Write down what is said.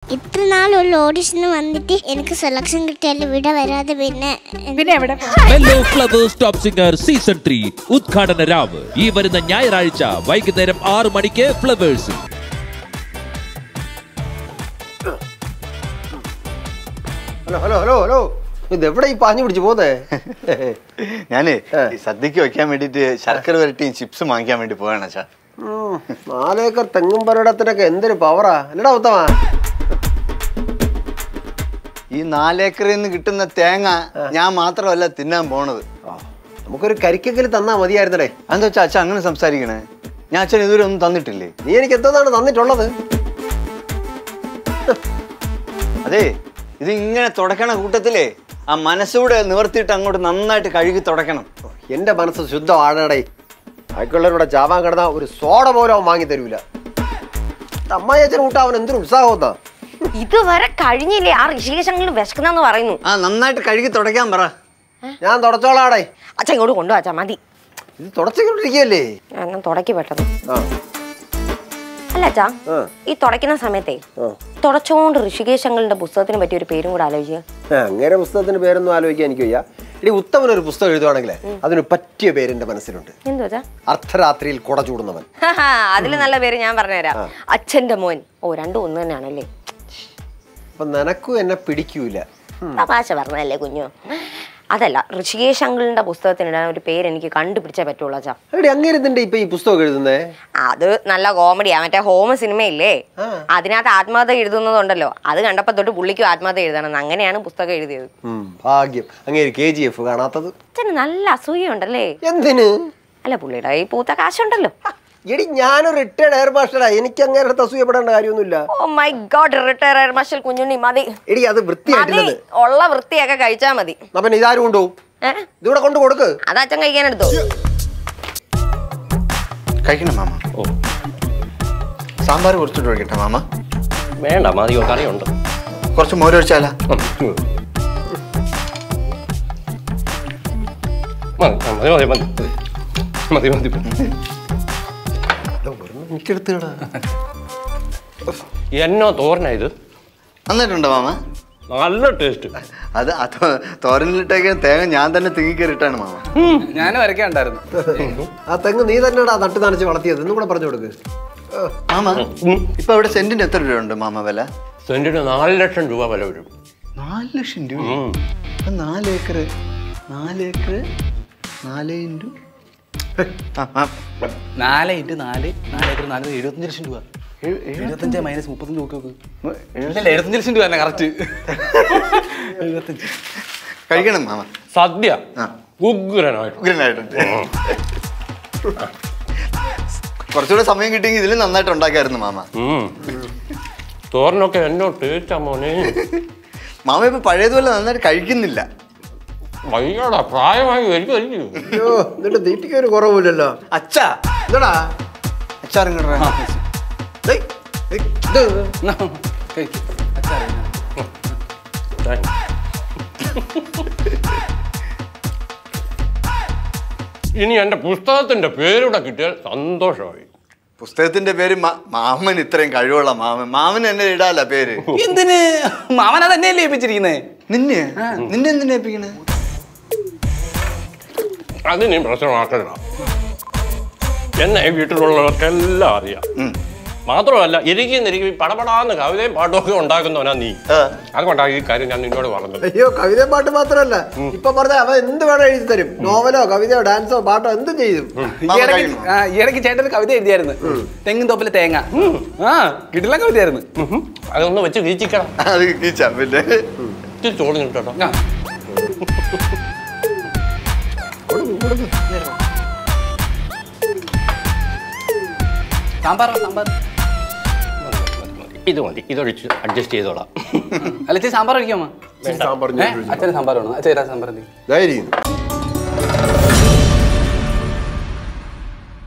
ഇത്ര നാളുള്ള ഓഡിഷന് വന്നിട്ട് എനിക്ക് സെലക്ഷൻ കിട്ടിയാൽ ഇവിടെ വരാതെ പിന്നെ പിന്നെ എവിടെ മെല്ലോ Flowers Top Singer season three ഉദ്ഘാടന രാവ് ഈ വരുന്ന ഞായറാഴ്ച വൈകുന്നേരം ആറ് മണിക്ക് ഫ്ലവേഴ്സിൽ ഹലോ ഹലോ ഹലോ ഹലോ ഇത് എവിടെ ഈ പാഞ്ഞു പിടിച്ച് പോന്നേ ഞാനേ ഈ സദ്യക്ക് വെക്കാൻ വേണ്ടിട്ട് ശർക്കര വരട്ടിയും ചിപ്സ് വാങ്ങിക്കാൻ വേണ്ടി പോവാണ് അച്ഛാ ഉം, നാലേക്കർ തെങ്ങും പരടത്തിനൊക്കെ എന്തൊരു പവറാ എന്നടാ ഉത്തമാ ഈ നാലേക്കറിൽ നിന്ന് കിട്ടുന്ന തേങ്ങ ഞാൻ മാത്രമല്ല തിന്നാൻ പോണത് നമുക്കൊരു കരിക്കെങ്കിലും തന്നാ മതിയായിരുന്നടേ എന്താ വെച്ചാ അച്ഛൻ അങ്ങനെ സംസാരിക്കണേ ഞാൻ അച്ഛൻ ഇതുവരെ ഒന്നും തന്നിട്ടില്ലേ നീ എനിക്ക് എന്തോന്നാണ് തന്നിട്ടുള്ളത് അതെ ഇത് ഇങ്ങനെ തുടക്കണ കൂട്ടത്തിലേ ആ മനസ്സൂടെ നിവർത്തിയിട്ട് അങ്ങോട്ട് നന്നായിട്ട് കഴുകി തുടക്കണം എന്റെ മനസ്സ് ശുദ്ധമാണടേ ബാക്കിയുള്ളവരുടെ ചാവാൻ കിടന്ന ഒരു സോഡ പോലും അവൻ വാങ്ങി തരൂല അമ്മായി അച്ഛൻ കൂട്ടാ അവൻ എന്തൊരു ഉത്സാഹം എന്താ ഇതുവരെ കഴിഞ്ഞില്ലേ ആ ഋഷികേശങ്ങളിൽ വിശക്കുന്നെന്ന് പറയുന്നു ആ നന്നായിട്ട് കഴുകി തുടയ്ക്കാൻ പറ ഞാൻ തുടച്ചോളാടേ അച്ഛൻ ഇങ്ങോട്ട് കൊണ്ടുവച്ചാ മതി ഇത് തുടച്ചിക്കൊണ്ടിരിക്കുകയല്ലേ ഞാൻ തുടക്കി പെട്ടത് ആ അല്ല അച്ഛാ ആ. ഈ തുടയ്ക്കുന്ന സമയത്തെ ആ. തുടച്ചോണ്ട് ഋഷികേശങ്ങളുടെ പുസ്തകത്തിന് പറ്റിയ ഒരു പേരും കൂടെ ആലോചിക്കുക ആ, അങ്ങനെ പുസ്തകത്തിന്റെ പേരൊന്നും ആലോചിക്കാൻ എനിക്ക് വയ്യ ഇനി ഉത്തമൻ ഒരു പുസ്തകം എഴുതുവാണെങ്കിലേ അതിന് പറ്റിയ പേര് എന്റെ മനസ്സിലുണ്ട് എന്തു വെച്ചാ അർദ്ധരാത്രിയിൽ കുട ചൂടുന്നവൻ അതില് നല്ല പേര് ഞാൻ പറഞ്ഞുതരാം അച്ഛന്റെ മോൻ ഓ രണ്ടും ഒന്ന് തന്നെയാണല്ലേ അപ്പൊ നിനക്കും എന്നെ പിടിക്കൂല തമാശ പറഞ്ഞതല്ലേ കുഞ്ഞു അതല്ല ഋഷികേശ് അങ്കിളിന്റെ പുസ്തകത്തിനിടാൻ ഒരു പേര് എനിക്ക് കണ്ടുപിടിച്ചേ പറ്റുള്ളൂ അച്ഛാ എടി അങ്ങനെ ഇതിന്റെ ഇപ്പൊ ഈ പുസ്തകം എഴുതുന്നേ അത് നല്ല കോമഡിയാ മറ്റേ ഹോം സിനിമയില്ലേ ആ. അതിനകത്ത് ആത്മഹത്യ എഴുതുന്നതുണ്ടല്ലോ അത് കണ്ടപ്പോ തൊട്ട് പുള്ളിക്കും ആത്മഹത്യ എഴുതണം അങ്ങനെയാണ് പുസ്തകം എഴുതിയത് ഉം, ഭാഗ്യം അങ്ങനെ കെ ജി എഫ് കാണാത്തത് അച്ഛന് നല്ല അസൂയുണ്ടല്ലേ എന്തിന് അല്ല പുള്ളിയുടെ ഈ പൂത്ത കാശുണ്ടല്ലോ എടി ഞാനൊരു റിട്ടയർഡ് എയർ മാസ്റ്ററാ എനിക്ക് അങ്ങനെ അടുത്ത് അസൂയപ്പെടേണ്ട കാര്യമൊന്നുമില്ല oh my god retire air marshal Kunjunni മതി എടി അത് മതി വൃത്തിയായിട്ടില്ലത് ഉള്ള വൃത്തിയൊക്കെ കഴിച്ചാ മതി എന്നാ പിന്നെ ഇതാരും കൊണ്ടുപോകും ഏ ഇതിവിടെ കൊണ്ട് കൊടുക്ക് അത് അച്ഛൻ കഴിക്കാൻ എടുത്തോ കഴിക്കണം മാമ ഓ സാമ്പാർ കുറച്ചിട്ട് ഒഴിക്കട്ടെ മാമ വേണ്ട മതിയോ കറിയുണ്ട് കുറച്ച് മോരൊഴിച്ചാല ഉം. മതി മതി മതി മതി മതി മതി എനിക്കെടുത്തിടാ എന്നോ തോരന ഇത് നന്നായിട്ടുണ്ടോ മാമ നല്ല ടേസ്റ്റ് അത് അത് തോരനിലിട്ടേക്കാൻ തേങ്ങ ഞാൻ തന്നെ തിങ്ങിക്കറിയിട്ടാണ് മാമ ഞാനും വരയ്ക്കാണ്ടായിരുന്നു ആ തെങ്ങ് നീ തന്നെടാ നട്ട് നനച്ച് വളർത്തിയത് എന്നും കൂടെ പറഞ്ഞു കൊടുക്ക് ഓ, മാമ ഇപ്പൊ ഇവിടെ സെന്റിന് എത്ര രൂപയുണ്ട് മാമ വില സെന്റിന് നാല് ലക്ഷം രൂപ വില വരും നാല് ലക്ഷം രൂപ ഉം. അപ്പൊ നാല് ഏക്കർ നാല് ഏക്കർ നാല് ഇൻറ്റു ആ, ആ, നാല് ഇൻറ്റു നാല് നാല് ഏക്കർ നാല് എഴുപത്തഞ്ച് ലക്ഷം രൂപ എഴുപത്തഞ്ച് മൈനസ് മുപ്പത്തഞ്ച് നോക്കി നോക്ക് ഇല്ല എഴുപത്തഞ്ച് ലക്ഷം രൂപ തന്നെ കറക്റ്റ് എഴുപത്തഞ്ച് കഴിക്കണം മാമ സദ്യ ആ. ഉഗ്രനായിട്ട് ഉഗ്രനായിട്ടുണ്ട് കുറച്ചുകൂടെ സമയം കിട്ടിയെങ്കിൽ ഇതിൽ നന്നായിട്ട് ഉണ്ടാക്കായിരുന്നു മാമ ഉം. തോരനൊക്കെ എന്നോ ടേസ്റ്റാ മോനെ മാമ ഇപ്പൊ പഴയതുപോലെ നന്നായിട്ട് കഴിക്കുന്നില്ല വയ്യാടാ പ്രായമായി വരിക വരിക അയ്യോ എന്നിട്ട് തീറ്റിക്ക് ഒരു കുറവില്ലല്ലോ അച്ഛാ എന്താടാ അച്ചാറും കിടറ ഡേയ്, ഡേയ്, ഇത് ഇനി എന്റെ പുസ്തകത്തിന്റെ പേരൂടെ കിട്ടിയാൽ സന്തോഷമായി പുസ്തകത്തിന്റെ പേര് മാ- മാമൻ ഇത്രയും കഴിവുള്ള മാമൻ മാമൻ എന്നെ ഇടാല പേര് എന്തിന് മാമന തന്നെയല്ലേ ഏൽപ്പിച്ചിരിക്കുന്നേ നിന്നെ നിന്നെ എന്തിനാ ഏൽപ്പിക്കണേ അത് നീ പ്രശ്നമാക്കണ്ട എന്നെ ഈ വീട്ടിലുള്ളവർക്കെല്ലാം അറിയാം ഉം. മാത്രമല്ല ഇരിക്കും ഇരിക്കും പടപടാന്ന് കവിതയും പാട്ടും ഒക്കെ ഉണ്ടാക്കുന്നവനാ നീ ആ. അതുകൊണ്ടാണ് ഈ കാര്യം ഞാൻ നിന്നോട് പറഞ്ഞത് അയ്യോ കവിത പാട്ട് മാത്രമല്ല ഇപ്പൊ പറഞ്ഞ അവൻ എന്ത് വേണം എഴുതി തരും നോവലോ കവിതയോ ഡാൻസോ പാട്ടോ എന്തും ചെയ്യും ഈ മാമ ഇടയ്ക്ക് കഴിക്കണോ? ആ, ഈ ഇടയ്ക്ക് ചേട്ടൻ ഒരു കവിത എഴുതിയായിരുന്നു തെങ്ങിൻ തോപ്പിലെ തേങ്ങ ആ കിട്ടില്ല കവിതയായിരുന്നു ഉഹും. അതൊന്ന് വെച്ച് വീച്ചിക്കണം അത് കീച്ചാ പിന്നെ ഇച്ചിരി ചോറ് കിട്ടട്ടോ ആ. സാമ്പാർ സാമ്പാർ ഇത് മതി ഇതൊഴിച്ച് അഡ്ജസ്റ്റ് ചെയ്തോളാം അല്ല ചേച്ചി സാമ്പാർ കഴിക്കാമോ സാമ്പാർ ഏ അച്ഛന് സാമ്പാർ വേണോ അച്ഛൻ സാമ്പാർ എന്തി ധൈര്യം